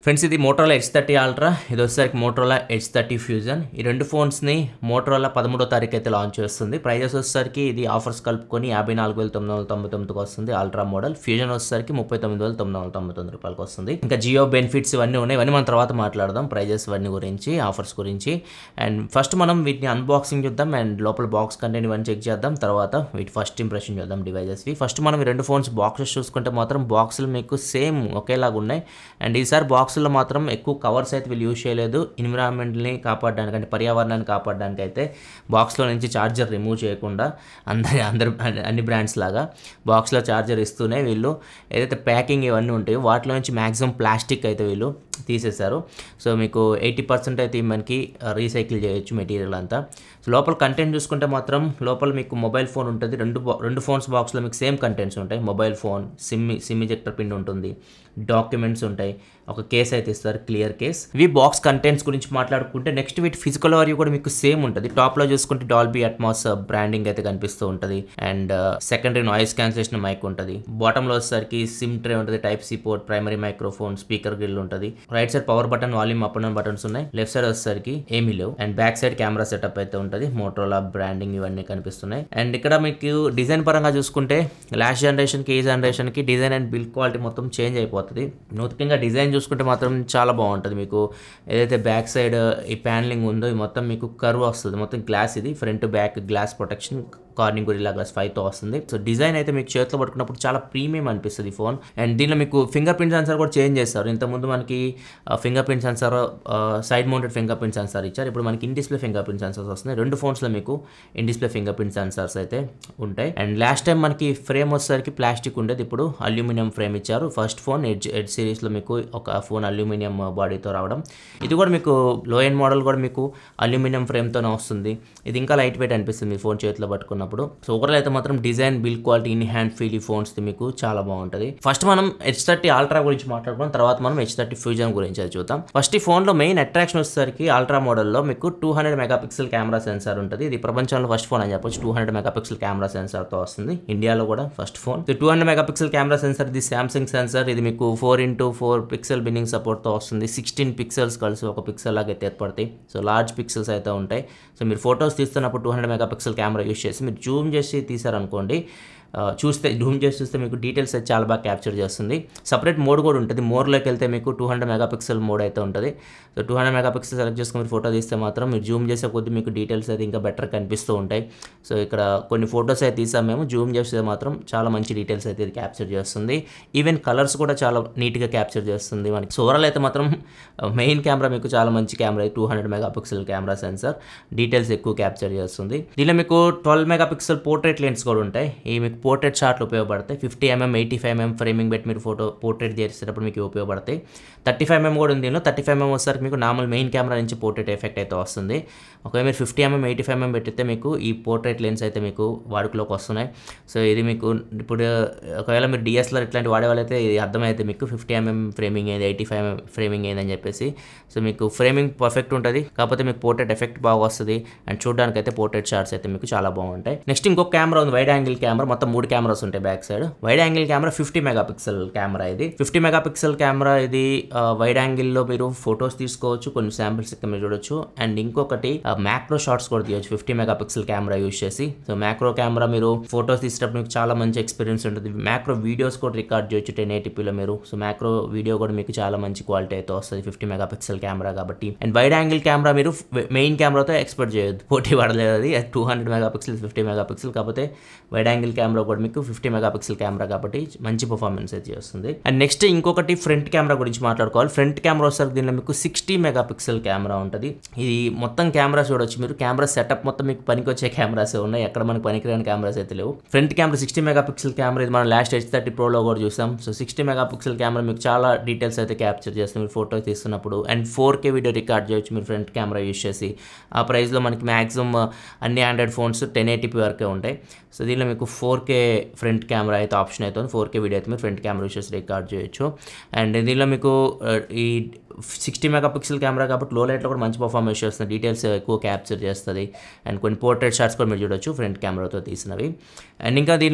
friends ఇది Motorola H thirty ultra ఇది వచ్చేసరికి మోటరోలా హెచ్ థర్టీ ఫ్యూజన్ ఈ రెండు ఫోన్స్ని మోటరోలా పదమూడో తారీఖు అయితే లాంచ్ చేస్తుంది ప్రైజెస్ వచ్చేసరికి ఇది ఆఫర్స్ కలుపుకొని యాభై నాలుగు వేల తొమ్మిది వందల తొంభై తొమ్మిదికి వస్తుంది అల్ట్రా మోడల్ ఫ్యూజన్ వచ్చేసరికి ముప్పై తొమ్మిది వేల తొమ్మిది వందల తొంభై తొమ్మిది రూపాయలకి వస్తుంది ఇంకా జియో బెనిఫిట్స్ ఇవన్నీ ఉన్నాయి ఇవన్నీ మనం తర్వాత మాట్లాడదాం ప్రైజెస్ ఇవన్నీ గురించి ఆఫర్స్ గురించి అండ్ ఫస్ట్ మనం వీటిని అన్బాక్సింగ్ చూద్దాం అండ్ లోపల బాక్స్ కంటెంట్ ఇవన్నీ చెక్ చేద్దాం తర్వాత వీటి ఫస్ట్ ఇంప్రెషన్ చూద్దాం డివైజెస్వి ఫస్ట్ మనం ఈ రెండు ఫోన్స్ బాక్సెస్ చూసుకుంటే మాత్రం బాక్సులు మీకు సేమ్ ఒకేలాగా ఉన్నాయి అండ్ ఈసారి బాక్సుల్లో మాత్రం ఎక్కువ కవర్స్ అయితే వీళ్ళు యూజ్ చేయలేదు ఎన్విరాన్మెంట్ని కాపాడడానికి అంటే పర్యావరణాన్ని కాపాడడానికి అయితే బాక్స్లో నుంచి ఛార్జర్ రిమూవ్ చేయకుండా అందరి అందరు అన్ని బ్రాండ్స్ లాగా బాక్స్లో ఛార్జర్ ఇస్తూనే వీళ్ళు ఏదైతే ప్యాకింగ్ ఇవన్నీ ఉంటాయో వాటిలో నుంచి మ్యాక్సిమం ప్లాస్టిక్ అయితే వీళ్ళు తీసేశారు సో మీకు ఎయిటీ పర్సెంట్ అయితే మనకి రీసైకిల్ చేయొచ్చు మెటీరియల్ అంతా సో లోపల కంటెంట్ చూసుకుంటే మాత్రం లోపల మీకు మొబైల్ ఫోన్ ఉంటుంది రెండు బా- రెండు ఫోన్స్ బాక్స్లో మీకు సేమ్ కంటెంట్స్ ఉంటాయి mobile phone sim sim ejector pin ఉంటుంది డాక్యుమెంట్స్ ఉంటాయి ఒక కేస్ అయితే ఇస్తారు క్లియర్ కేస్ ఇవి బాక్స్ కంటెంట్స్ గురించి మాట్లాడుకుంటే నెక్స్ట్ వీటి ఫిజికల్ వాల్యూ కూడా మీకు సేమ్ ఉంటుంది టాప్లో చూసుకుంటే డాల్బీ అట్మాస్ బ్రాండింగ్ అయితే కనిపిస్తూ ఉంటుంది and secondary noise cancellation mike ఉంటుంది బాటంలో వచ్చేసరికి సిమ్ ట్రే ఉంటుంది type C port primary microphone speaker grille ఉంటుంది right side power button volume up and buttons ఉన్నాయి లెఫ్ట్ సైడ్ వచ్చేసరికి ఏమీ లేవు and back side camera setup అయితే ఉంటుంది మోటరోలా బ్రాండింగ్ ఇవన్నీ కనిపిస్తున్నాయి అండ్ ఇక్కడ మీకు డిజైన్ పరంగా చూసుకుంటే లాస్ట్ జనరేషన్ కి ఈ జనరేషన్ కి డిజైన్ అండ్ బిల్డ్ క్వాలిటీ మొత్తం చేంజ్ అయిపోతుంది ముఖ్యంగా డిజైన్ చూసుకుంటే మాత్రం చాలా బాగుంటుంది మీకు ఏదైతే బ్యాక్ సైడ్ ఈ ప్యానలింగ్ ఉందో ఇది మొత్తం మీకు కర్వ్ వస్తుంది మొత్తం గ్లాస్ ఇది front back glass protection Corning Gorilla glass ఫైవ్తో వస్తుంది సో డిజైన్ అయితే మీకు చేతిలో పట్టుకున్నప్పుడు చాలా ప్రీమియం అనిపిస్తుంది ఫోన్ అండ్ దీనిలో మీకు ఫింగర్ ప్రింట్ సెన్సార్ కూడా చేంజ్ చేస్తారు ఇంతకుముందు మనకి fingerprint sensor side mounted fingerprint sensor ఇచ్చారు ఇప్పుడు మనకి in display fingerprint sensors వస్తున్నాయి రెండు ఫోన్స్లో మీకు in display fingerprint sensors అయితే ఉంటాయి అండ్ లాస్ట్ టైం మనకి ఫ్రేమ్ వచ్చేసరికి ప్లాస్టిక్ ఉండేది ఇప్పుడు అల్యూమినియం ఫ్రేమ్ ఇచ్చారు ఫస్ట్ ఫోన్ ఎడ్జ్ ఎడ్జ్ సిరీస్లో మీకు ఒక ఫోన్ అల్యూమినియం బాడీతో రావడం ఇది కూడా మీకు లో ఎండ్ మోడల్ కూడా మీకు అల్యూమినియం ఫ్రేమ్తోనే వస్తుంది ఇది ఇంకా లైట్ వెయిట్ అనిపిస్తుంది మీ ఫోన్ చేతిలో పట్టుకున్నప్పుడు సో ఓవరాల్ అయితే మాత్రం design build quality in hand feel ఈ ఫోన్స్ మీకు చాలా బాగుంటుంది ఫస్ట్ మనం హెచ్ థర్టీ అల్ట్రా గురించి మాట్లాడుకున్నాం తర్వాత మనం హెచ్ థర్టీ ఫ్యూజన్ గురించి అది చూద్దాం ఫస్ట్ ఈ ఫోన్లో మెయిన్ అట్రాక్షన్ వచ్చేసరికి అల్ట్రా మోడల్లో మీకు two hundred megapixel camera sensor ఉంటుంది ఇది ప్రపంచంలో ఫస్ట్ ఫోన్ అని చెప్పొచ్చు టూ హండ్రెడ్ మెగాపిక్సెల్ కెమెరా సెన్సార్తో వస్తుంది ఇండియాలో కూడా first phone two hundred megapixel camera sensor ఇది శాంసంగ్ సెన్సార్ ఇది మీకు four into four pixel binning సపోర్ట్తో వస్తుంది సిక్స్టీన్ పిక్సెల్స్ కలిసి ఒక పిక్సెల్ లాగా అయితే ఏర్పడతాయి సో లార్జ్ పిక్సెల్స్ అయితే ఉంటాయి సో మీరు ఫొటోస్ తీస్తున్నప్పుడు two hundred megapixel camera use చేసి మీరు జూమ్ చేసి తీసారనుకోండి ఆ, చూస్తే జూమ్ చేసి చూస్తే మీకు డీటెయిల్స్ అయితే చాలా బాగా క్యాప్చర్ చేస్తుంది సపరేట్ మోడ్ కూడా ఉంటుంది మోడ్లోకి వెళ్తే మీకు టూ హండ్రెడ్ మెగాపిక్సెల్ మోడ్ అయితే ఉంటుంది so two hundred megapixel select చేసుకుని మీరు ఫోటో తీస్తే మాత్రం మీరు జూమ్ చేసే కొద్దీ మీకు డీటెయిల్స్ అయితే ఇంకా బెటర్ కనిపిస్తూ ఉంటాయి సో ఇక్కడ కొన్ని ఫొటోస్ అయితే తీసాం మేము జూమ్ చేస్తే మాత్రం చాలా మంచి డీటెయిల్స్ అయితే ఇది క్యాప్చర్ చేస్తుంది ఈవెన్ కలర్స్ కూడా చాలా నీట్గా క్యాప్చర్ చేస్తుంది మనకి సో ఓవరాల్ అయితే మాత్రం మెయిన్ కెమెరా మీకు చాలా మంచి camera two hundred megapixel camera sensor details ఎక్కువ క్యాప్చర్ చేస్తుంది దీనిలో మీకు ట్వెల్వ్ మెగాపిక్సెల్ పోర్ట్రేట్ లెన్స్ కూడా ఉంటాయి ఈ మీకు పోర్ట్రేట్ షాట్లు ఉపయోగపడతాయి fifty mm eighty five mm framing పెట్టి మీరు ఫోటో పోర్ట్రేట్ చేసేటప్పుడు మీకు ఉపయోగపడతాయి థర్టీ ఫైవ్ ఎంఎం కూడా ఉంది దీనిలో థర్టీ ఫైవ్ ఎంఎం వచ్చేసరికి మీకు నార్మల్ మెయిన్ కెమెరా నుంచి పోర్ట్రేట్ ఎఫెక్ట్ అయితే వస్తుంది ఒకవేళ మీరు fifty mm eighty five mm పెట్టితే మీకు ఈ పోర్ట్రేట్ లెన్స్ అయితే మీకు వాడుకలోకి వస్తున్నాయి సో ఇది మీకు ఇప్పుడు ఒకవేళ మీరు డిఎస్ఎల్ఆర్ ఇట్లాంటి వాడే వాళ్ళైతే ఇది అర్థమైతే మీకు ఫిఫ్టీ ఎంఎం ఫ్రేమింగ్ అయింది ఎయిటీ ఫైవ్ ఎంఎం ఫ్రేమింగ్ అయిందని చెప్పేసి సో మీకు ఫ్రేమింగ్ పర్ఫెక్ట్ ఉంటుంది కాకపోతే మీకు పోర్ట్రేట్ ఎఫెక్ట్ బాగా వస్తుంది అండ్ చూడడానికి అయితే పోర్ట్రేట్ షార్ట్స్ అయితే మీకు చాలా బాగుంటాయి నెక్స్ట్ ఇంకొక కెమెరా ఉంది వైడ్ యాంగిల్ కెమెరా మొత్తం మూడు కెమెరాస్ ఉంటాయి back side wide angle camera fifty megapixel camera ఇది ఫిఫ్టీ మెగా పిక్సెల్ కెమెరా ఇది వైడ్ యాంగిల్లో మీరు ఫొటోస్ తీసుకోవచ్చు కొన్ని శాంపిల్స్ ఇక్కడ మీరు చూడొచ్చు అండ్ ఇంకొకటి మ్యాక్రో షార్ట్స్ కూడా తీయొచ్చు fifty megapixel camera use చేసి సో మ్యాక్రో కెమెరా మీరు ఫొటోస్ తీసేటప్పుడు మీకు చాలా మంచి ఎక్స్పీరియన్స్ ఉంటుంది మ్యాక్రో వీడియోస్ కూడా రికార్డ్ చేయొచ్చు టెన్ ఎయిటీపీలో మీరు సో మ్యాక్రో వీడియో కూడా మీకు చాలా మంచి క్వాలిటీ అయితే వస్తుంది ఫిఫ్టీ మెగా పిక్సెల్ కెమెరా కాబట్టి అండ్ వైడ్ యాంగిల్ కెమెరా మీరు మెయిన్ కెమెరాతో ఎక్స్పెక్ట్ చేయొద్దు పోటీ పడలేదు అది two hundred megapixel fifty megapixel కాకపోతే వైడ్ యాంగిల్ కెమెరా కూడా మీకు ఫిఫ్టీ మెగా పిక్సెల్ కెమెరా కాబట్టి మంచి పర్ఫార్మెన్స్ అయితే చేస్తుంది అండ్ నెక్స్ట్ ఇంకొకటి ఫ్రంట్ కెమెరా గురించి మాట్లాడుకోవాలి ఫ్రంట్ కెమెరా వస్తారు దీనిలో మీకు సిక్స్టీ మెగా పిక్సెల్ కెమెరా ఉంటుంది ఇది మొత్తం కెమెరా చూడొచ్చు మీరు కెమెరా సెటప్ మొత్తం మీకు పనికొచ్చే కెమెరాస్ ఉన్నాయి ఎక్కడ మనకి పనికిరాని కెమెరాస్ అయితే లేవు front camera sixty megapixel camera ఇది మనం లాస్ట్ హెచ్ థర్టీ ప్రోలో కూడా చూసాం so sixty megapixel camera మీకు చాలా డీటెయిల్స్ అయితే క్యాప్చర్ చేస్తుంది మీరు ఫోటో తీస్తున్నప్పుడు and four K video record చేయొచ్చు మీరు ఫ్రంట్ కెమెరా యూస్ చేసి ఆ ప్రైస్లో మనకి మ్యాక్సిమం అన్ని ఆండ్రాయిడ్ ఫోన్స్ టెన్ ఎయిటీపీ వరకే ఉంటాయి సో దీనిలో మీకు ఫోర్ కే ఫ్రంట్ కెమెరా అయితే ఆప్షన్ అవుతుంది ఫోర్ కే వీడియో అయితే మీరు ఫ్రంట్ కెమెరా యూస్ చేసి రికార్డ్ చేయొచ్చు అండ్ దీనిలో మీకు ఆ, ఈ సిక్స్టీ మెగా పిక్సెల్ కెమెరా కాబట్టి లో లైట్లో కూడా మంచి పర్ఫార్మెన్స్ చేస్తుంది డీటెయిల్స్ ఎక్కువ క్యాప్చర్ చేస్తుంది అండ్ కొన్ని పోర్ట్రేట్ షాట్స్ కూడా మీరు చూడొచ్చు ఫ్రంట్ కెమెరాతో తీసినవి అండ్ ఇంకా దీనిలో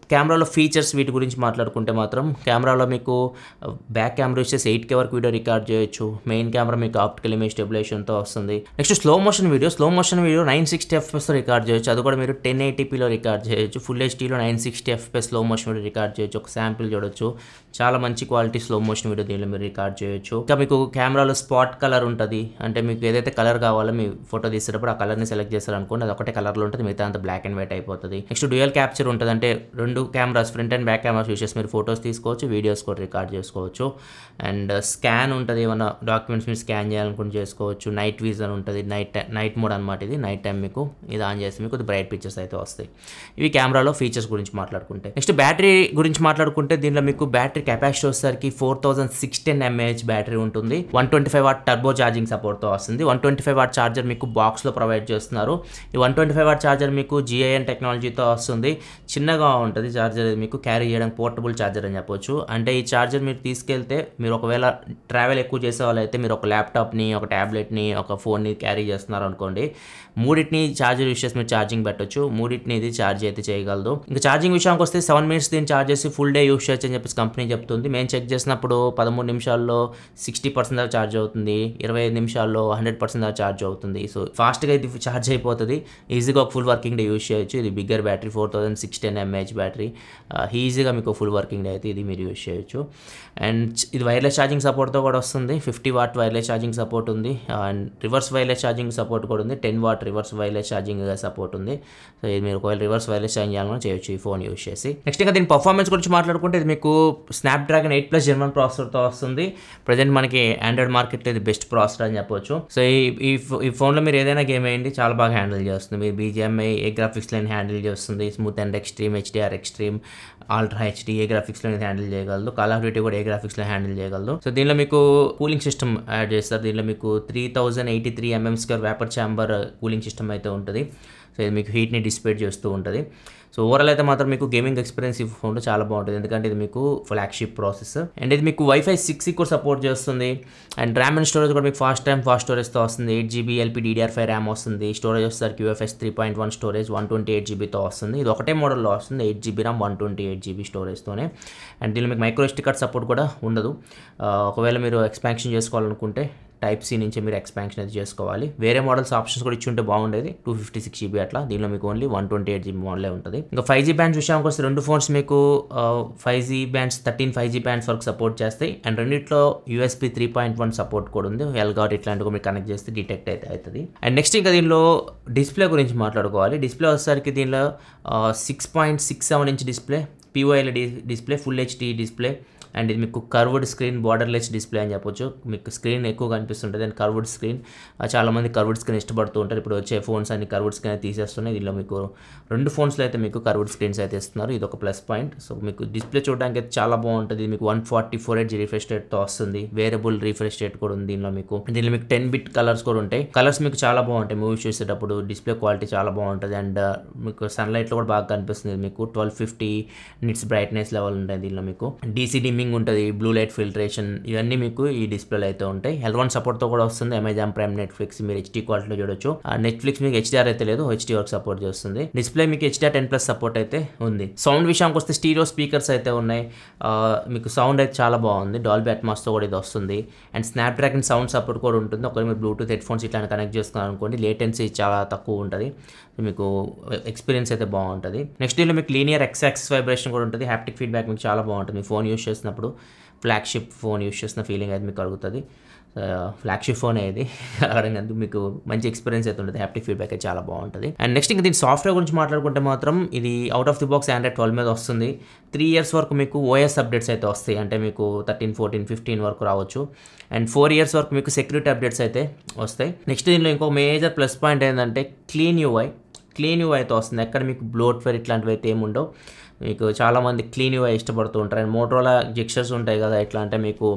కెమెరాలో ఫీచర్స్ వీటి గురించి మాట్లాడుకుంటే మాత్రం కెమెరాలో మీకు బ్యాక్ కెమెరా వచ్చేసి ఎయిట్ కే వరకు వీడియో రికార్డ్ చేయొచ్చు మెయిన్ కెమెరా మీకు ఆప్టికల్ ఇమేజ్ స్టెబిలేషన్తో వస్తుంది next slow motion video slow motion video nine sixty ఎఫ్ఎస్తో రికార్డ్ చేయొచ్చు అది కూడా మీరు టెన్ ఎయిటీపీలో రికార్డ్ చేయొచ్చు ఫుల్ హెచ్డీలో nine sixty FPS slow motion video record చేయొచ్చు ఒక శాంపిల్ చూడొచ్చు చాలా మంచి క్వాలిటీ స్లో మోషన్ వీడియో దీనిలో మీరు రికార్డ్ చేయొచ్చు ఇంకా మీకు కెమెరాలో స్పాట్ కలర్ ఉంటుంది అంటే మీకు ఏదైతే కలర్ కావాలో మీ ఫోటో తీసేటప్పుడు ఆ కలర్ని సెలెక్ట్ చేస్తారనుకోండి అది ఒకటే కలర్లో ఉంటుంది మిగతా అంతా బ్లాక్ అండ్ వైట్ అయిపోతుంది నెక్స్ట్ డ్యూయల్ క్యాప్చర్ ఉంటుంది అంటే రెండు cameras front and back cameras use చేసి మీరు ఫోటోస్ తీసుకోవచ్చు వీడియోస్ కూడా రికార్డ్ చేసుకోవచ్చు అండ్ స్కాన్ ఉంటుంది ఏమైనా డాక్యుమెంట్స్ మీరు స్కాన్ చేయాలనుకుంటే చేసుకోవచ్చు నైట్ విజన్ ఉంటుంది నైట్ నైట్ మోడ్ అనమాట ఇది నైట్ టైం మీకు ఇది ఆన్ చేస్తే మీకు బ్రైట్ పిక్చర్స్ అయితే వస్తాయి ఇవి కెమెరాలో ఫీచర్స్ గురించి మాట్లాడుకుంటే నెక్స్ట్ బ్యాటరీ గురించి మాట్లాడుకుంటే దీనిలో మీకు బ్యాటరీ కెపాసిటీ వచ్చేసరికి four thousand sixteen mAh battery ఉంటుంది one twenty five watt turbo charging సపోర్ట్తో వస్తుంది one twenty five watt charger మీకు బాక్స్లో ప్రొవైడ్ చేస్తున్నారు ఈ one twenty five watt charger మీకు జిఐఎన్ టెక్నాలజీతో వస్తుంది చిన్నగా ఉంటుంది ఛార్జర్ మీకు క్యారీ చేయడానికి పోర్టబుల్ ఛార్జర్ అని చెప్పొచ్చు అంటే ఈ ఛార్జర్ మీరు తీసుకెళ్తే మీరు ఒకవేళ ట్రావెల్ ఎక్కువ చేసే వాళ్ళైతే మీరు ఒక ల్యాప్టాప్ని ఒక ట్యాబ్లెట్ని ఒక ఫోన్ని క్యారీ చేస్తున్నారు అనుకోండి మూడింటిని ఛార్జర్ యూస్ చేసి మీరు ఛార్జింగ్ పెట్టొచ్చు మూడింటిని ఇది ఛార్జ్ అయితే చేయగలదు ఇంకా ఛార్జింగ్ విషయానికి వస్తే సెవెన్ మినిట్స్ దీన్ని ఛార్జ్ చేసి ఫుల్ డే యూస్ చేయొచ్చు అని చెప్పేసి కంపెనీ చెప్తుంది మేము చెక్ చేసినప్పుడు పదమూడు నిమిషాల్లో సిక్స్టీ పర్సెంట్ దాకా ఛార్జ్ అవుతుంది ఇరవై ఐదు నిమిషాల్లో హండ్రెడ్ పర్సెంట్ దాకా ఛార్జ్ అవుతుంది సో ఫాస్ట్గా ఇది ఛార్జ్ అయిపోతుంది ఈజీగా ఒక ఫుల్ వర్కింగ్ డే యూస్ చేయొచ్చు ఇది bigger battery four thousand sixteen mAh battery ఈజీగా మీకు ఫుల్ వర్కింగ్ డే అయితే ఇది మీరు యూస్ చేయొచ్చు అండ్ ఇది వైర్లెస్ ఛార్జింగ్ సపోర్ట్తో కూడా వస్తుంది fifty watt wireless charging support ఉంది and reverse wireless charging support కూడా ఉంది ten watt reverse wireless charging support ఉంది సో ఇది మీరు ఒకవేళ రివర్స్ వైర్లెస్ ఛార్జింగ్ చేయాలన్నా చేయొచ్చు ఈ ఫోన్ యూస్ చేసి నెక్స్ట్ ఇంకా దీని పర్ఫార్మెన్స్ గురించి మాట్లాడుకుంటే ఇది మీకు స్నాప్డ్రాగన్ ఎయిట్ ప్లస్ జర్మన్ ప్రాసెసర్తో వస్తుంది ప్రజెంట్ మనకి ఆండ్రాయిడ్ మార్కెట్లో ఇది బెస్ట్ ప్రాసెసర్ అని చెప్పొచ్చు సో ఈ ఈ ఫో- ఈ ఫోన్లో మీరు ఏదైనా గేమ్ వేయండి చాలా బాగా హ్యాండిల్ చేస్తుంది మీరు బీజిఎంఐ ఏ గ్రాఫిక్స్ లైన్ హ్యాండిల్ చేస్తుంది smooth and extreme HDR extreme ultra HD ఏ గ్రాఫిక్స్ లైన్ హ్యాండిల్ చేయగలదు కాల్ ఆఫ్ డ్యూటీ కూడా ఏ గ్రాఫిక్స్ లైన్ హ్యాండిల్ చేయగలదు సో దీనిలో మీకు కూలింగ్ సిస్టమ్ యాడ్ చేస్తారు దీనిలో మీకు three thousand eighty three mm square vapour chamber cooling system అయితే ఉంటుంది సో ఇది మీకు హీట్ని డిసిపేట్ చేస్తూ ఉంటుంది సో ఓవరాల్ అయితే మాత్రం మీకు గేమింగ్ ఎక్స్పీరియన్స్ ఈ ఫోన్లో చాలా బాగుంటుంది ఎందుకంటే ఇది మీకు ఫ్లాగ్షిప్ ప్రాసెస్ అండ్ ఇది మీకు వైఫై సిక్స్ కూడా సపోర్ట్ చేస్తుంది అండ్ ర్యామ్ అండ్ స్టోరేజ్ కూడా మీకు ఫాస్ట్ టైం ఫాస్ట్ స్టోరేజ్తో వస్తుంది eight GB LP DDR five RAM వస్తుంది స్టోరేజ్ వచ్చేసరికి UFS three point one storage one twenty eight జీబీతో వస్తుంది ఇది ఒకటే మోడల్లో వస్తుంది eight GB RAM one twenty eight GB స్టోరేజ్తోనే అండ్ దీనిలో మీకు మైక్రో ఎస్టీ కార్డ్ సపోర్ట్ కూడా ఉండదు ఆ, ఒకవేళ మీరు ఎక్స్పాన్షన్ చేసుకోవాలనుకుంటే టైప్ సి నుంచి మీరు ఎక్స్పాన్షన్ అయితే చేసుకోవాలి వేరే మోడల్స్ ఆప్షన్స్ కూడా ఇచ్చి ఉంటే బాగుండేది టూ ఫిఫ్టీ సిక్స్ జీబీ అట్లా దీనిలో మీకు only one twenty eight GB మోడలే ఉంటుంది ఇంకా ఫైవ్ జీ బ్యాండ్స్ విషయానికి వస్తే రెండు ఫోన్స్ మీకు five G bands thirteen five G bands వరకు సపోర్ట్ చేస్తాయి అండ్ రెండిట్లో USB three point one support కూడా ఉంది ఎల్గాట్ ఇట్లాంటివి మీరు కనెక్ట్ చేస్తే డిటెక్ట్ అయితే అవుతుంది అండ్ నెక్స్ట్ ఇంకా దీనిలో డిస్ప్లే గురించి మాట్లాడుకోవాలి డిస్ప్లే వచ్చేసరికి దీనిలో six point six seven inch display POLED display full HD display and ఇది మీకు కర్వ్డ్ స్క్రీన్ బార్డర్లెస్ డిస్ప్లే అని చెప్పొచ్చు మీకు స్క్రీన్ ఎక్కువ కనిపిస్తుంటుంది అండ్ కర్వ్డ్ స్క్రీన్ చాలామంది కర్వ్డ్ స్క్రీన్ ఇష్టపడుతూ ఉంటారు ఇప్పుడు వచ్చే ఫోన్స్ అన్ని కర్వ్డ్ స్క్రీన్ అయితే తీసేస్తున్నాయి దీనిలో మీకు రెండు ఫోన్స్లో అయితే మీకు కర్వ్డ్ స్క్రీన్స్ అయితే ఇస్తున్నారు ఇది ఒక ప్లస్ పాయింట్ సో మీకు డిస్ప్లే చూడడానికి అయితే చాలా బాగుంటుంది మీకు one forty four eight G refresh రేట్తో వస్తుంది వేరబుల్ రిఫ్రెష్ రేట్ కూడా ఉంది దీనిలో మీకు దీనిలో మీకు టెన్ బిట్ కలర్స్ కూడా ఉంటాయి కలర్స్ మీకు చాలా బాగుంటాయి మూవీస్ చూసేటప్పుడు డిస్ప్లే క్వాలిటీ చాలా బాగుంటుంది అండ్ మీకు సన్లైట్లో కూడా బాగా కనిపిస్తుంది మీకు twelve fifty nits brightness level ఉంటాయి దీనిలో మీకు డీసీ డిమ్మింగ్ ఉంటుంది బ్లూ లైట్ ఫిల్టరేషన్ ఇవన్నీ మీకు ఈ డిస్ప్లేలో అయితే ఉంటాయి ఎల్ వన్ సపోర్ట్తో కూడా వస్తుంది అమెజాన్ ప్రైమ్ నెట్ఫ్లిక్స్ మీరు హెచ్డీ క్వాలిటీలో చూడొచ్చు ఆ నెట్ఫ్లిక్స్ మీకు హెచ్డిఆర్ అయితే లేదు హెచ్డీ వరకు సపోర్ట్ చేస్తుంది డిస్ప్లే మీకు హెచ్డిఆర్ టెన్ ప్లస్ సపోర్ట్ అయితే ఉంది సౌండ్ విషయానికి వస్తే స్టీరియో స్పీకర్స్ అయితే ఉన్నాయి ఆ, మీకు సౌండ్ అయితే చాలా బాగుంది డాల్బీ అట్మాస్తో కూడా ఇది వస్తుంది and Snapdragon sound support కూడా ఉంటుంది ఒకవేళ మీరు బ్లూటూత్ హెడ్ ఫోన్స్ ఇట్లా కనెక్ట్ చేసుకున్నారు అనుకోండి లేటెన్సీ చాలా తక్కువ ఉంటుంది మీకు ఎక్స్పీరియన్స్ అయితే బాగుంటుంది నెక్స్ట్ దీనిలో మీకు లీనియర్ ఎక్స్ యాక్సిస్ వైబ్రేషన్ కూడా ఉంటుంది హ్యాప్టిక్ ఫీడ్బ్యాక్ మీకు చాలా బాగుంటుంది మీ ఫోన్ యూస్ చేసినప్పుడు ఫ్లాగ్షిప్ ఫోన్ యూస్ చేసిన ఫీలింగ్ అయితే మీకు కలుగుతుంది ఫ్లాగ్షిప్ ఫోన్ ఇది అడగదు మీకు మంచి ఎక్స్పీరియన్స్ అయితే ఉంటుంది హ్యాప్టిక్ ఫీడ్బ్యాక్ అయితే చాలా బాగుంటుంది అండ్ నెక్స్ట్ ఇంకా దీని సాఫ్ట్వేర్ గురించి మాట్లాడుకుంటే మాత్రం ఇది out of the box Android twelve మీద వస్తుంది త్రీ ఇయర్స్ వరకు మీకు ఓఎస్ అప్డేట్స్ అయితే వస్తాయి అంటే మీకు థర్టీన్ ఫోర్టీన్ ఫిఫ్టీన్ వరకు రావచ్చు అండ్ ఫోర్ ఇయర్స్ వరకు మీకు సెక్యూరిటీ అప్డేట్స్ అయితే వస్తాయి నెక్స్ట్ దీనిలో ఇంకో మేజర్ ప్లస్ పాయింట్ ఏంటంటే క్లీన్ యూఐ క్లీన్ యూఐ అయితే వస్తుంది ఎక్కడ మీకు బ్లోట్వేర్ ఇట్లాంటివి అయితే ఏమి ఉండవు మీకు చాలామంది క్లీన్ యూఐ ఇష్టపడుతూ ఉంటారు అండ్ మోటరోలా జెక్చర్స్ ఉంటాయి కదా ఎట్లా అంటే మీకు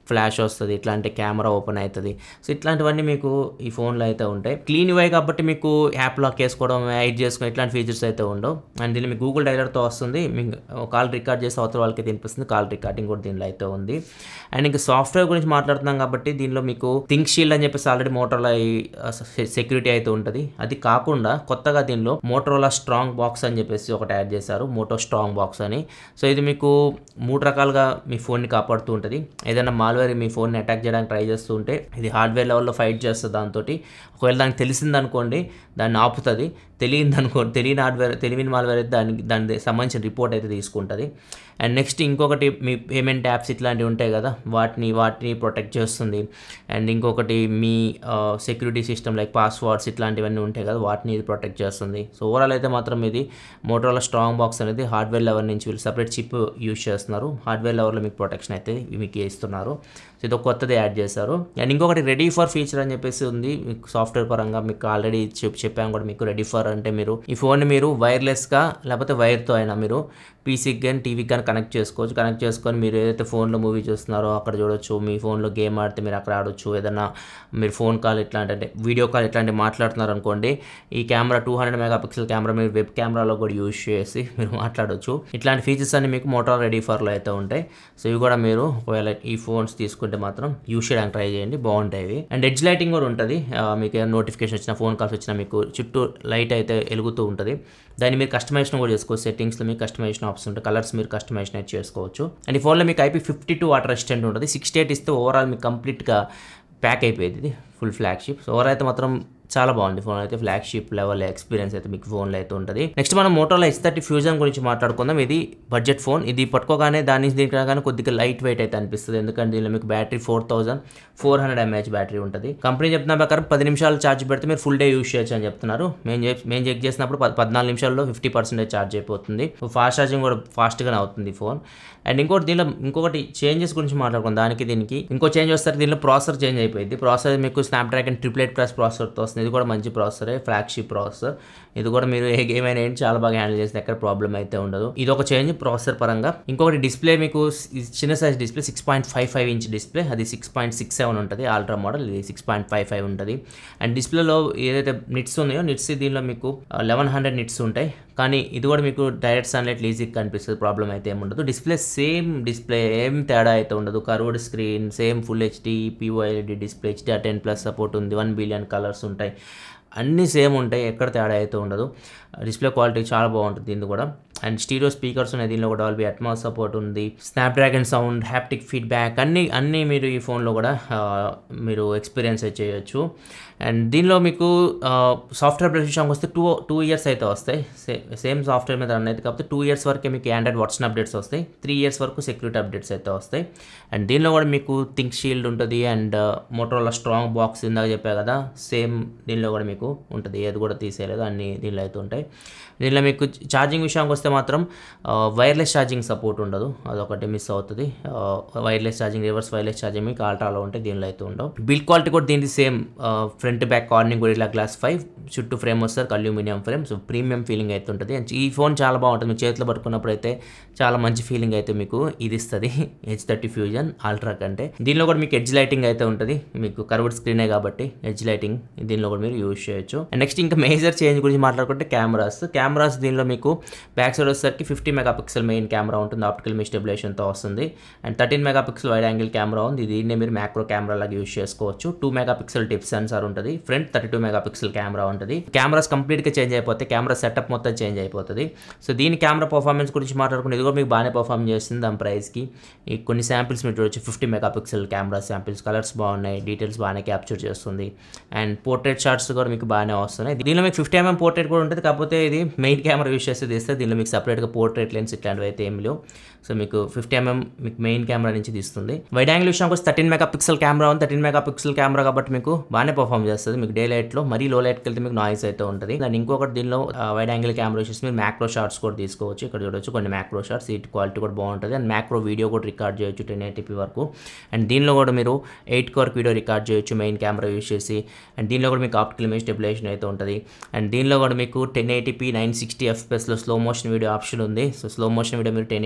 ఫ్లాష్ వస్తుంది ఇట్లాంటి కెమెరా ఓపెన్ అవుతుంది సో ఇట్లాంటివన్నీ మీకు ఈ ఫోన్లో అయితే ఉంటాయి క్లీన్ వై కాబట్టి మీకు యాప్ లాక్ చేసుకోవడం హైడ్ చేసుకోవడం ఇట్లాంటి ఫీచర్స్ అయితే ఉండవు అండ్ దీనిలో మీకు గూగుల్ డైలర్తో వస్తుంది మీకు కాల్ రికార్డ్ చేసి అవతల వాళ్ళకి తినిపిస్తుంది కాల్ రికార్డింగ్ కూడా దీనిలో అయితే ఉంది అండ్ ఇంకా సాఫ్ట్వేర్ గురించి మాట్లాడుతున్నాం కాబట్టి దీనిలో మీకు థింక్ షీల్డ్ అని చెప్పేసి ఆల్రెడీ మోటరోలా సెక్యూరిటీ అయితే ఉంటుంది అది కాకుండా కొత్తగా దీనిలో మోటరోలా స్ట్రాంగ్ బాక్స్ అని చెప్పేసి ఒకటి యాడ్ చేశారు మోటో స్ట్రాంగ్ బాక్స్ అని సో ఇది మీకు మూడు రకాలుగా మీ ఫోన్ని కాపాడుతూ ఉంటుంది ఏదైనా మాల్వేర్ మీ ఫోన్ని అటాక్ చేయడానికి ట్రై చేస్తూ ఉంటే ఇది హార్డ్వేర్ లెవెల్లో ఫైట్ చేస్తుంది దాంతో ఒకవేళ దానికి తెలిసిందనుకోండి దాన్ని ఆపుతుంది తెలియదు అనుకో తెలియని హార్డ్వేర్ తెలియని మాల్వేర్ అయితే దానికి దానికి సంబంధించిన రిపోర్ట్ అయితే తీసుకుంటుంది అండ్ నెక్స్ట్ ఇంకొకటి మీ పేమెంట్ యాప్స్ ఇట్లాంటివి ఉంటాయి కదా వాటిని వాటిని ప్రొటెక్ట్ చేస్తుంది అండ్ ఇంకొకటి మీ సెక్యూరిటీ సిస్టమ్ లైక్ పాస్వర్డ్స్ ఇట్లాంటివన్నీ ఉంటాయి కదా వాటిని ఇది ప్రొటెక్ట్ చేస్తుంది సో ఓవరాల్ అయితే మాత్రం ఇది మోటోలో స్ట్రాంగ్ బాక్స్ అనేది హార్డ్వేర్ లెవెల్ నుంచి వీళ్ళు సపరేట్ చిప్ యూజ్ చేస్తున్నారు హార్డ్వేర్ లెవెల్లో మీకు ప్రొటెక్షన్ అయితే మీకు ఇస్తున్నారు సో ఇది ఒక కొత్తది యాడ్ చేశారు అండ్ ఇంకొకటి రెడీ ఫర్ ఫీచర్ అని చెప్పేసి ఉంది మీకు సాఫ్ట్వేర్ పరంగా మీకు ఆల్రెడీ చెప్ చెప్పాను కూడా మీకు రెడీ ఫర్ అంటే మీరు ఈ ఫోన్ని మీరు వైర్లెస్గా లేకపోతే వైర్తో అయినా మీరు పీసీకి కానీ టీవీకి కానీ కనెక్ట్ చేసుకోవచ్చు కనెక్ట్ చేసుకొని మీరు ఏదైతే ఫోన్లో మూవీ చూస్తున్నారో అక్కడ చూడొచ్చు మీ ఫోన్లో గేమ్ ఆడితే మీరు అక్కడ ఆడొచ్చు ఏదైనా మీరు ఫోన్ కాల్ ఇట్లాంటి అంటే వీడియో కాల్ ఇట్లాంటివి మాట్లాడుతున్నారు అనుకోండి ఈ camera two hundred megapixel camera మీరు వెబ్ కెమెరాలో కూడా యూజ్ చేసి మీరు మాట్లాడొచ్చు ఇట్లాంటి ఫీచర్స్ అన్ని మీకు మోటార్ రెడీ ఫర్లో అయితే ఉంటాయి సో ఇవి కూడా మీరు ఒకవేళ ఈ ఫోన్స్ తీసుకుంటే మాత్రం యూజ్ చేయడానికి ట్రై చేయండి బాగుంటాయి ఇవి అండ్ ఎడ్జ్ లైటింగ్ కూడా ఉంటుంది ఆ, మీకు ఏమైనా నోటిఫికేషన్ వచ్చినా ఫోన్ కాల్స్ వచ్చినా మీకు చుట్టూ లైట్ అయితే వెలుగుతూ ఉంటుంది దాన్ని మీరు కస్టమైజేషన్ కూడా చేసుకోవచ్చు సెట్టింగ్స్లో మీకు కస్టమైజేషన్ ఆప్షన్ ఉంటుంది కలర్స్ మీరు కస్టమైజేషన్ అయితే చేసుకోవచ్చు అండ్ ఈ ఫోన్లో మీకు IP fifty two water resistant ఉంటుంది సిక్స్టీ ఎయిట్ ఇస్తే ఓవరాల్ మీకు కంప్లీట్గా ప్యాక్ అయిపోయింది ఇది ఫుల్ ఫ్లాగ్షిప్ సో ఓవర్ అయితే మాత్రం చాలా బాగుంది ఫోన్ అయితే ఫ్లాగ్షిప్ లెవెల్ ఎక్స్పీరియన్స్ అయితే మీకు ఫోన్లో అయితే ఉంటుంది నెక్స్ట్ మనం మోటోలో ఎస్ థర్టీ ఫ్యూజన్ గురించి మాట్లాడుకుందాం ఇది బడ్జెట్ ఫోన్ ఇది పట్టుకోగానే దాని దీనికి రాగానే కొద్దిగా లైట్ వెయిట్ అయితే అనిపిస్తుంది ఎందుకంటే దీనిలో మీకు battery four thousand four hundred mAh battery ఉంటుంది కంపెనీ చెప్తున్న ప్రకారం పది నిమిషాలు ఛార్జ్ పెడితే మీరు ఫుల్ డే యూస్ చేయొచ్చు అని చెప్తున్నారు మేము చెప్ మేము చెక్ చేసినప్పుడు పద్- పద్నాలుగు నిమిషాల్లో ఫిఫ్టీ పర్సెంటేజ్ ఛార్జ్ అయిపోతుంది ఫాస్ట్ ఛార్జింగ్ కూడా ఫాస్ట్గానే అవుతుంది ఫోన్ అండ్ ఇంకోటి దీనిలో ఇంకొకటి చేంజెస్ గురించి మాట్లాడుకుందాం దానికి దీనికి ఇంకో చేంజ్ వస్తారు దీనిలో ప్రాసెసర్ చేంజ్ అయిపోయింది ప్రాసెసర్ మీకు స్నాప్డ్రాగన్ ట్రిపుల్ ఎయిట్ ప్లస్ ప్రాసెసర్తో వస్తుంది ఇది కూడా మంచి ప్రాసెసరే ఫ్లాగ్షిప్ ప్రాసెసర్ ఇది కూడా మీరు ఏ గేమ్ అయినా ఏంటి చాలా బాగా హ్యాండిల్ చేస్తే ఎక్కడ ప్రాబ్లం అయితే ఉండదు ఇది ఒక చేంజ్ ప్రాసెసర్ పరంగా ఇంకొకటి డిస్ప్లే మీకు సి- చిన్న size display six point five five inch display అది సిక్స్ పాయింట్ సిక్స్ సెవెన్ ఉంటుంది అల్ట్రా మోడల్ ఇది సిక్స్ పాయింట్ ఫైవ్ ఫైవ్ ఉంటుంది అండ్ డిస్ప్లేలో ఏదైతే నిట్స్ ఉన్నాయో నిట్స్ దీనిలో మీకు లెవెన్ హండ్రెడ్ నిట్స్ ఉంటాయి కానీ ఇది కూడా మీకు డైరెక్ట్ సన్లైట్ ఈజీగా కనిపిస్తుంది ప్రాబ్లం అయితే ఏమి ఉండదు డిస్ప్లే సేమ్ డిస్ప్లే ఏం తేడా అయితే ఉండదు curved screen same full HD POLED display HD ten plus support ఉంది వన్ బిలియన్ కలర్స్ ఉంటాయి అన్నీ సేమ్ ఉంటాయి ఎక్కడ తేడా అయితే ఉండదు డిస్ప్లే క్వాలిటీ చాలా బాగుంటుంది దీన్ని కూడా అండ్ స్టీరియో స్పీకర్స్ ఉన్నాయి దీనిలో కూడా డాల్బీ అట్మాస్ సపోర్ట్ ఉంది స్నాప్డ్రాగన్ సౌండ్ హ్యాప్టిక్ ఫీడ్బ్యాక్ అన్నీ అన్నీ మీరు ఈ ఫోన్లో కూడా ఆ, మీరు ఎక్స్పీరియన్స్ చేయొచ్చు అండ్ దీనిలో మీకు సాఫ్ట్వేర్ అప్డేట్ విషయానికి వస్తే టూ టూ ఇయర్స్ అయితే వస్తాయి సే సేమ్ సాఫ్ట్వేర్ మీద రన్ అయితే కాకపోతే టూ ఇయర్స్ వరకే మీకు ఆండ్రాయిడ్ వర్షన్ అప్డేట్స్ వస్తాయి త్రీ ఇయర్స్ వరకు సెక్యూరిటీ అప్డేట్స్ అయితే వస్తాయి అండ్ దీనిలో కూడా మీకు థింక్ షీల్డ్ ఉంటుంది అండ్ మోటోలో స్ట్రాంగ్ బాక్స్ ఇందాక చెప్పా కదా సేమ్ దీనిలో కూడా మీకు ఉంటుంది ఏది కూడా తీసేయలేదు అన్ని దీనిలో అయితే ఉంటాయి దీనిలో మీకు ఛార్జింగ్ విషయానికి వస్తే మాత్రం వైర్లెస్ ఛార్జింగ్ సపోర్ట్ ఉండదు అదొకటి మిస్ అవుతుంది wireless charging reverse wireless charging మీకు ఆల్టాలో ఉంటే దీనిలో అయితే ఉండవు బిల్డ్ క్వాలిటీ కూడా దీనికి సేమ్ ఫ్రంట్ బ్యాక్ కార్నింగ్ కూడా ఇలా గ్లాస్ ఫైవ్ చుట్టూ ఫ్రేమ్ వస్తారు aluminium frame so premium feeling అయితే ఉంటుంది అండ్ ఈ ఫోన్ చాలా బాగుంటుంది మీ చేతిలో పట్టుకున్నప్పుడు అయితే చాలా మంచి ఫీలింగ్ అయితే మీకు ఇది ఇస్తుంది హెచ్ థర్టీ ఫ్యూజన్ అల్ట్రా కంటే దీనిలో కూడా మీకు ఎడ్జ్ లైటింగ్ అయితే ఉంటుంది మీకు కర్వ్డ్ స్క్రీనే కాబట్టి ఎడ్జ్ లైటింగ్ దీనిలో కూడా మీరు యూజ్ చేయొచ్చు అండ్ నెక్స్ట్ ఇంకా మేజర్ చేంజ్ గురించి మాట్లాడుకుంటే కెమెరాస్ కెమెరాస్ దీనిలో మీకు బ్యాక్ సైడ్ వచ్చేసరికి fifty megapixel main camera ఉంటుంది ఆప్టికల్ మిస్టబిలేషన్తో వస్తుంది and thirteen megapixel wide angle camera ఉంది దీన్నే మీరు మ్యాక్రో కెమెరా లాగా యూజ్ చేసుకోవచ్చు two megapixel depth sensor ఉంటుంది front thirty two megapixel camera ఉంటుంది కెమెరాస్ కంప్లీట్గా చేంజ్ అయిపోతాయి కెమెరా సెటప్ మొత్తం చేంజ్ అయిపోతుంది సో దీని కెమెరా పర్ఫార్మెన్స్ గురించి మాట్లాడుకుంటే ఇది కూడా మీకు బాగానే పర్ఫార్మ్ చేస్తుంది దాని ప్రైస్కి ఈ కొన్ని శాంపిల్స్ మీరు చూడొచ్చు fifty megapixel camera samples colours బాగున్నాయి డీటెయిల్స్ బాగానే క్యాప్చర్ చేస్తుంది అండ్ పోర్ట్రేట్ షాట్స్ కూడా మీకు బాగానే వస్తున్నాయి దీనిలో మీకు ఫిఫ్టీ ఎంఎం పోర్ట్రేట్ కూడా ఉంటుంది కాకపోతే ఇది మెయిన్ కెమెరా యూస్ చేస్తే తీస్తే దీనిలో మీకు సపరేట్గా పోర్ట్రేట్ లెన్స్ ఇట్లాంటివి అయితే ఏం లేవు సో మీకు ఫిఫ్టీ ఎంఎం మీకు మెయిన్ కెమెరా నుంచి తీస్తుంది వైడ్ యాంగిల్ విషయానికి వస్తే థర్టీన్ మెగా పిక్సెల్ కెమెరా ఉంది థర్టీన్ మెగా పిక్సెల్ కెమెరా కాబట్టి మీకు బాగానే పర్ఫామ్ చేస్తుంది మీకు డే లైట్లో మరీ లో లైట్కి వెళ్తే మీకు నాయిస్ అయితే ఉంటుంది అండ్ ఇంకొకటి దీనిలో వైడ్ యాంగిల్ కెమెరా వచ్చేసి మీరు మ్యాక్రో షాట్స్ కూడా తీసుకోవచ్చు ఇక్కడ చూడొచ్చు కొన్ని మ్యాక్రో షాట్స్ ఈ క్వాలిటీ కూడా బాగుంటుంది అండ్ మ్యాక్రో వీడియో కూడా రికార్డ్ చేయొచ్చు టెన్ ఎయిటీపీ వరకు అండ్ దీనిలో కూడా మీరు ఎయిట్ వరకు వీడియో రికార్డ్ చేయొచ్చు మెయిన్ కెమెరా యూస్ చేసి అండ్ దీనిలో కూడా మీకు ఆప్టికల్ ఇమేజ్ స్టెబిలేషన్ అయితే ఉంటుంది అండ్ దీనిలో కూడా మీకు టెన్ ఎయిటీపీ నైన్ సిక్స్టీ ఎఫ్ఎస్లో స్లో మోషన్ వీడియో ఆప్షన్ ఉంది సో స్లో మోషన్ వీడియో మీరు ten eighty p nine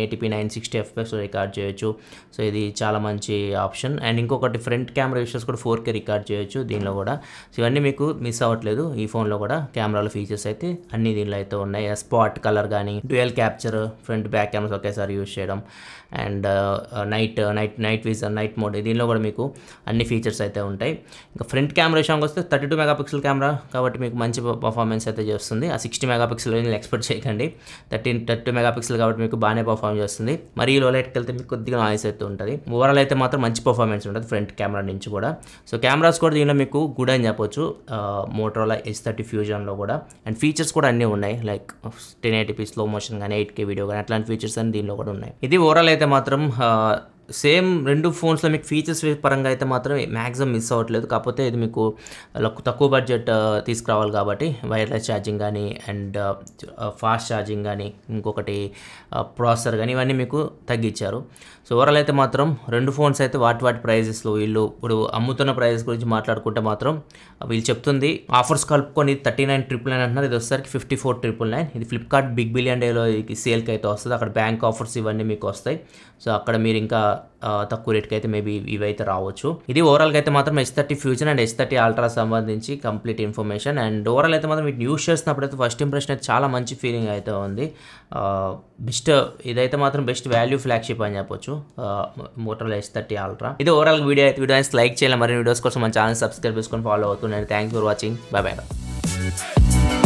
nine sixty ఎఫ్ఎస్లో రికార్డ్ చేయొచ్చు సో ఇది చాలా మంచి ఆప్షన్ అండ్ ఇంకొకటి ఫ్రంట్ కెమెరా విషయస్ కూడా ఫోర్ కే రికార్డ్ చేయొచ్చు దీనిలో కూడా సో ఇవన్నీ మీకు మిస్ అవ్వట్లేదు ఈ ఫోన్లో కూడా కెమెరాలో ఫీచర్స్ అయితే అన్ని దీనిలో అయితే ఉన్నాయి స్పాట్ కలర్ కానీ dual capture front back cameras ఒకేసారి యూజ్ చేయడం and night night night vision night mode దీనిలో కూడా మీకు అన్ని ఫీచర్స్ అయితే ఉంటాయి ఇంకా ఫ్రంట్ కెమెరా విషయానికి వస్తే థర్టీ టూ మెగాపిక్సెల్ కెమెరా కాబట్టి మీకు మంచి పర్ఫార్మెన్స్ అయితే చేస్తుంది ఆ సిక్స్టీ మెగాపిక్సెల్ ఎక్స్పెక్ట్ చేయకండి థర్టీన్ థర్టీ మెగాపిక్సెల్ కాబట్టి మీకు బాగానే పర్ఫామ్ చేస్తుంది మరి లో లైట్కి వెళ్తే మీకు కొద్దిగా నాయిస్ అయితే ఉంటుంది ఓవరాల్ అయితే మాత్రం మంచి పర్ఫార్మెన్స్ ఉంటుంది ఫ్రంట్ కెమెరా నుంచి కూడా సో కెమెరాస్ కూడా దీనిలో మీకు గుడ్ అని చెప్పొచ్చు మోటరోలా ఎస్ థర్టీ ఫ్యూజన్లో కూడా అండ్ ఫీచర్స్ కూడా అన్నీ ఉన్నాయి like ten eighty p slow motion కానీ ఎయిట్ కే వీడియో కానీ అట్లాంటి ఫీచర్స్ అన్ని దీనిలో కూడా ఉన్నాయి ఇది ఓవరాల్ అయితే మాత్రం సేమ్ రెండు ఫోన్స్లో మీకు ఫీచర్స్ పరంగా అయితే మాత్రం మ్యాక్సిమం మిస్ అవ్వట్లేదు కాకపోతే ఇది మీకు లక్- తక్కువ బడ్జెట్ తీసుకురావాలి కాబట్టి వైర్లెస్ ఛార్జింగ్ కానీ అండ్ ఫాస్ట్ ఛార్జింగ్ కానీ ఇంకొకటి ప్రాసెసర్ కానీ ఇవన్నీ మీకు తగ్గించారు సో ఓవరాల్ అయితే మాత్రం రెండు ఫోన్స్ అయితే వాటి వాటి ప్రైజెస్లో వీళ్ళు ఇప్పుడు అమ్ముతున్న ప్రైజెస్ గురించి మాట్లాడుకుంటే మాత్రం వీళ్ళు చెప్తుంది ఆఫర్స్ కలుపుకొని థర్టీ నైన్ ట్రిపుల్ నైన్ అంటున్నారు ఇది వచ్చేసరికి ఫిఫ్టీ ఫోర్ ట్రిపుల్ నైన్ ఇది ఫ్లిప్కార్ట్ బిగ్ బిలియన్ డేలో సేల్కి అయితే వస్తుంది అక్కడ బ్యాంక్ ఆఫర్స్ ఇవన్నీ మీకు వస్తాయి సో అక్కడ మీరు ఇంకా ఆ, తక్కువ రేట్కి అయితే మేబీ ఇవైతే రావచ్చు ఇది ఓవరాల్గా అయితే మాత్రం S thirty fusion and S thirty ultra సంబంధించి కంప్లీట్ ఇన్ఫర్మేషన్ అండ్ ఓవరాల్ అయితే మాత్రం వీటిని యూస్ చేసినప్పుడు అయితే ఫస్ట్ ఇంప్రెషన్ అయితే చాలా మంచి ఫీలింగ్ అయితే ఉంది బెస్ట్ ఇదైతే మాత్రం బెస్ట్ వాల్యూ ఫ్లాగ్షిప్ అని చెప్పొచ్చు మోటర్లో ఎస్ థర్టీ అల్ట్రా ఇది ఓవరాల్ వీడియో అయితే వీడియో లైక్ చేయాలి మరిన్ని వీడియోస్ కోసం మన ఛానల్ సబ్స్క్రైబ్ చేసుకొని ఫాలో అవుతున్నాను thank for watching bye by